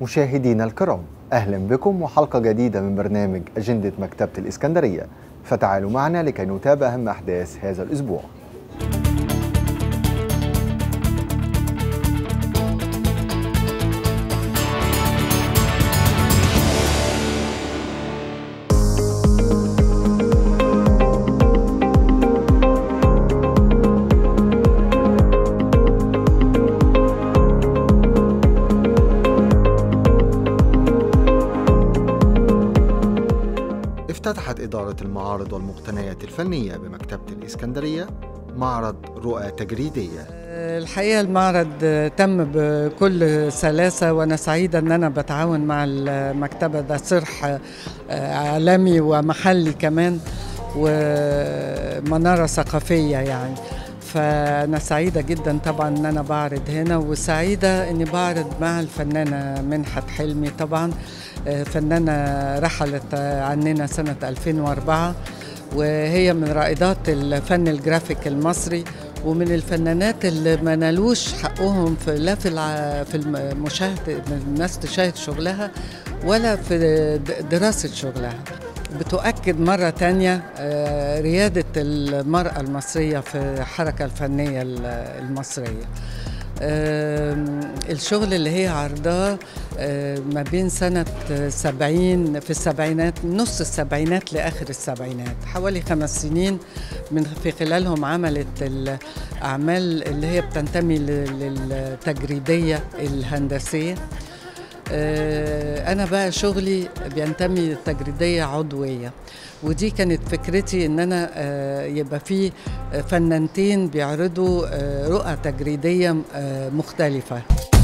مشاهدينا الكرام أهلا بكم وحلقة جديدة من برنامج أجندة مكتبة الإسكندرية فتعالوا معنا لكي نتابع أهم أحداث هذا الأسبوع افتتحت إدارة المعارض والمقتنيات الفنية بمكتبة الإسكندرية معرض رؤى تجريدية الحقيقة المعرض تم بكل سلاسة وأنا سعيدة أن أنا بتعاون مع المكتبة ده صرح عالمي ومحلي كمان ومنارة ثقافية يعني فأنا سعيدة جدا طبعا أن أنا بعرض هنا وسعيدة أني بعرض مع الفنانة منحت حلمي طبعا فنانة رحلت عننا سنة 2004 وهي من رائدات الفن الجرافيك المصري ومن الفنانات اللي ما نالوش حقهم في لا في في المشاهده الناس تشاهد شغلها ولا في دراسه شغلها بتؤكد مرة تانية ريادة المرأة المصرية في الحركة الفنية المصرية الشغل اللي هي عرضاه ما بين سنة سبعين في السبعينات نص السبعينات لآخر السبعينات حوالي خمس سنين من في خلالهم عملت الأعمال اللي هي بتنتمي للتجريدية الهندسية أنا بقى شغلي بينتمي للتجريدية عضوية ودي كانت فكرتي ان انا يبقى في فنانتين بيعرضوا رؤى تجريديه مختلفه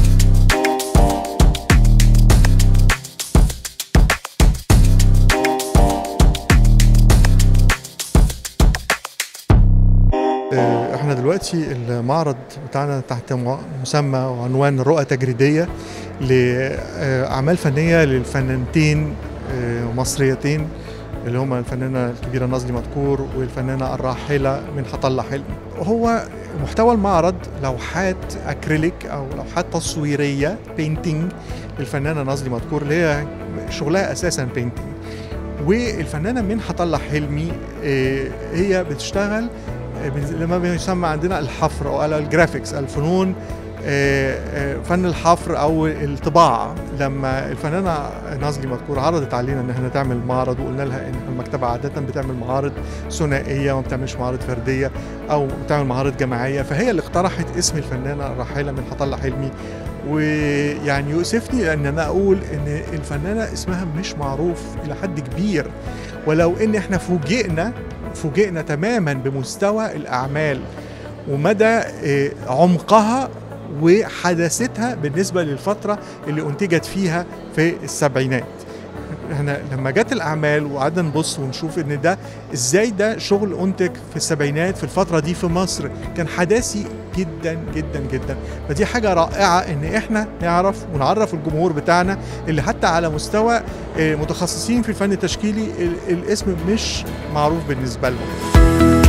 احنا دلوقتي المعرض بتاعنا تحت مسمى وعنوان رؤى تجريديه لاعمال فنيه للفنانتين مصريتين اللي هما الفنانه الكبيره نازلي مدكور والفنانه الراحله من الله حلمي هو محتوى المعرض لوحات اكريليك او لوحات تصويريه بينتينج للفنانه نازلي مدكور اللي هي شغلها اساسا بينتينج والفنانه منحة الله حلمي هي بتشتغل لما بيسمى عندنا الحفر او الجرافيكس الفنون فن الحفر او الطباعه لما الفنانه نازلي مذكور عرضت علينا ان احنا تعمل معرض وقلنا لها ان المكتبه عاده بتعمل معارض ثنائيه وما بتعملش معارض فرديه او بتعمل معارض جماعيه فهي اللي اقترحت اسم الفنانه الراحله من الله حلمي ويعني يؤسفني ان انا اقول ان الفنانه اسمها مش معروف الى حد كبير ولو ان احنا فوجئنا فوجئنا تماما بمستوى الاعمال ومدى عمقها وحداثتها بالنسبه للفتره اللي انتجت فيها في السبعينات احنا لما جت الاعمال وقعدنا نبص ونشوف ان ده ازاي ده شغل انتج في السبعينات في الفتره دي في مصر كان حداثي جدا جدا جدا فدي حاجه رائعه ان احنا نعرف ونعرف الجمهور بتاعنا اللي حتى على مستوى متخصصين في الفن التشكيلي الاسم مش معروف بالنسبه لهم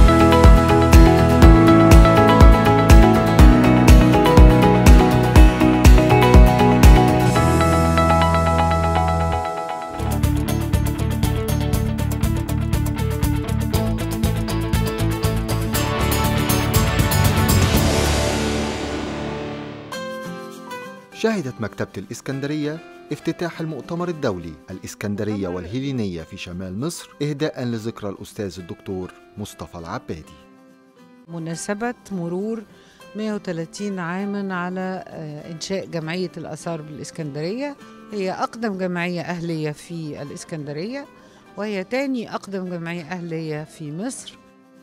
شهدت مكتبة الإسكندرية افتتاح المؤتمر الدولي الإسكندرية والهيلينية في شمال مصر إهداء لذكرى الأستاذ الدكتور مصطفى العبادي مناسبة مرور 130 عاما على إنشاء جمعية الآثار بالإسكندرية هي أقدم جمعية أهلية في الإسكندرية وهي تاني أقدم جمعية أهلية في مصر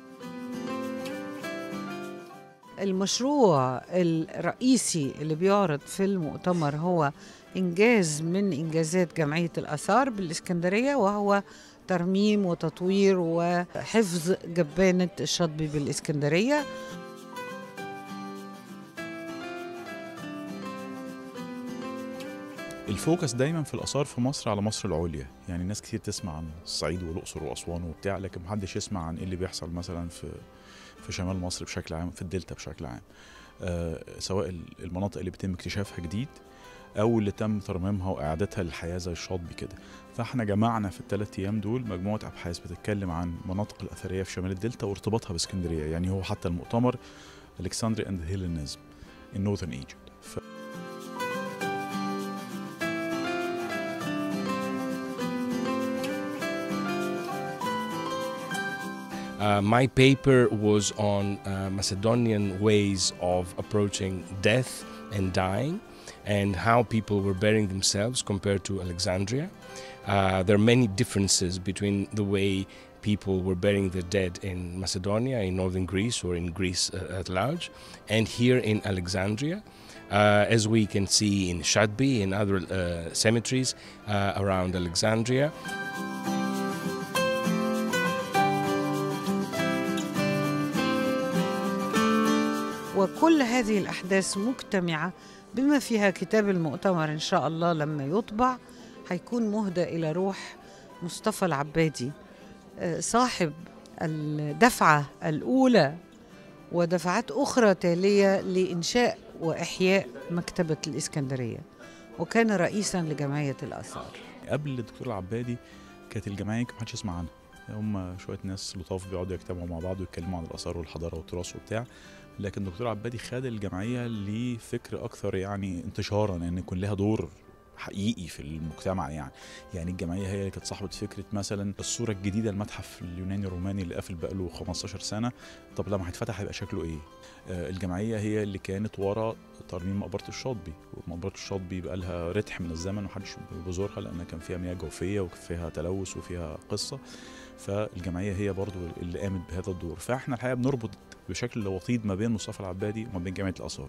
المشروع الرئيسي اللي بيعرض في المؤتمر هو إنجاز من إنجازات جمعية الآثار بالإسكندرية وهو ترميم وتطوير وحفظ جبانة الشاطبي بالإسكندرية الفوكس دايما في الاثار في مصر على مصر العليا يعني ناس كتير تسمع عن الصعيد والاقصر واسوان وبتاع لكن محدش يسمع عن ايه اللي بيحصل مثلا في في شمال مصر بشكل عام في الدلتا بشكل عام آه سواء المناطق اللي بيتم اكتشافها جديد او اللي تم ترميمها واعادتها للحياه زي الشاطبي كده فاحنا جمعنا في الثلاث ايام دول مجموعه ابحاث بتتكلم عن المناطق الاثريه في شمال الدلتا وارتباطها باسكندريه يعني هو حتى المؤتمر الكسندري اند هيلينيزم in northern Egypt ف... Uh, my paper was on uh, Macedonian ways of approaching death and dying and how people were burying themselves compared to Alexandria. Uh, there are many differences between the way people were burying their dead in Macedonia, in northern Greece, or in Greece uh, at large, and here in Alexandria. Uh, as we can see in Shadbi and other uh, cemeteries uh, around Alexandria. وكل هذه الأحداث مجتمعة بما فيها كتاب المؤتمر إن شاء الله لما يطبع هيكون مهدى إلى روح مصطفى العبادي آه، صاحب الدفعة الأولى ودفعات أخرى تالية لإنشاء وإحياء مكتبة الإسكندرية وكان رئيسا لجمعية الآثار قبل الدكتور العبادي كانت الجمعيه يمكن محدش يسمع عنها هم شويه ناس لطاف بيقعدوا يجتمعوا مع بعض ويتكلموا عن الاثار والحضاره والتراث وبتاع لكن الدكتور عبادي خد الجمعيه لفكر اكثر يعني انتشارا ان يكون لها دور حقيقي في المجتمع يعني يعني الجمعيه هي اللي كانت صاحبه فكره مثلا الصوره الجديده المتحف اليوناني الروماني اللي قافل بقاله 15 سنه طب لما هيتفتح هيبقى شكله ايه آه، الجمعيه هي اللي كانت ورا ترميم مقبره الشاطبي ومقبره الشاطبي بقى لها رتح من الزمن ومحدش بيزورها لان كان فيها مياه جوفيه وفيها تلوث وفيها قصه فالجمعيه هي برضو اللي قامت بهذا الدور فاحنا الحقيقه بنربط بشكل وطيد ما بين مصطفى العبادي وما بين جامعه الاثار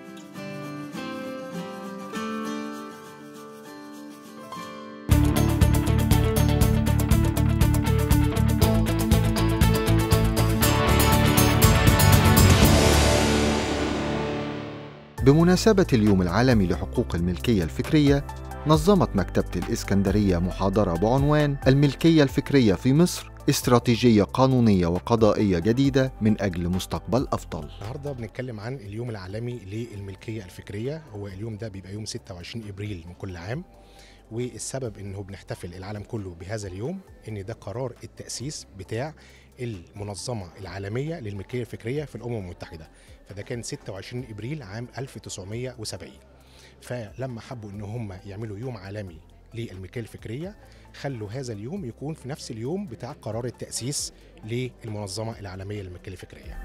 بمناسبة اليوم العالمي لحقوق الملكية الفكرية نظمت مكتبة الإسكندرية محاضرة بعنوان الملكية الفكرية في مصر استراتيجية قانونية وقضائية جديدة من أجل مستقبل أفضل النهارده بنتكلم عن اليوم العالمي للملكيه الفكريه هو اليوم ده بيبقى يوم 26 ابريل من كل عام والسبب انه بنحتفل العالم كله بهذا اليوم ان ده قرار التاسيس بتاع المنظمه العالميه للملكيه الفكريه في الامم المتحده فده كان 26 ابريل عام 1970 فلما حبوا ان هم يعملوا يوم عالمي للملكيه الفكريه خلوا هذا اليوم يكون في نفس اليوم بتاع قرار التاسيس للمنظمه العالميه للملكيه الفكريه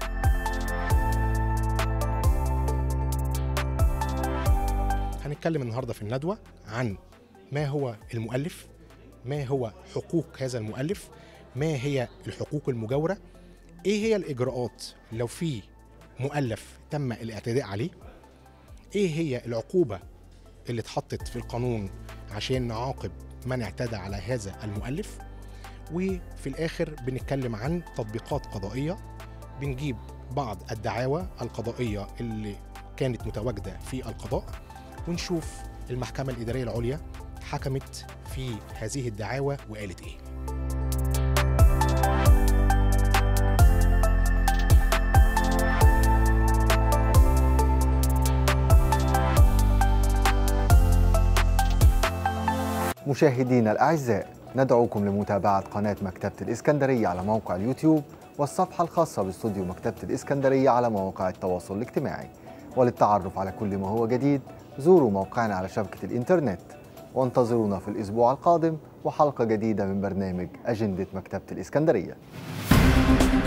هنتكلم النهارده في الندوه عن ما هو المؤلف ما هو حقوق هذا المؤلف ما هي الحقوق المجاوره ايه هي الاجراءات لو في مؤلف تم الاعتداء عليه ايه هي العقوبه اللي اتحطت في القانون عشان نعاقب من اعتدى على هذا المؤلف وفي الاخر بنتكلم عن تطبيقات قضائيه بنجيب بعض الدعاوى القضائيه اللي كانت متواجده في القضاء ونشوف المحكمه الاداريه العليا حكمت في هذه الدعاوى وقالت ايه مشاهدينا الأعزاء ندعوكم لمتابعة قناة مكتبة الإسكندرية على موقع اليوتيوب والصفحة الخاصة باستوديو مكتبة الإسكندرية على مواقع التواصل الاجتماعي وللتعرف على كل ما هو جديد زوروا موقعنا على شبكة الإنترنت وانتظرونا في الأسبوع القادم وحلقة جديدة من برنامج أجندة مكتبة الإسكندرية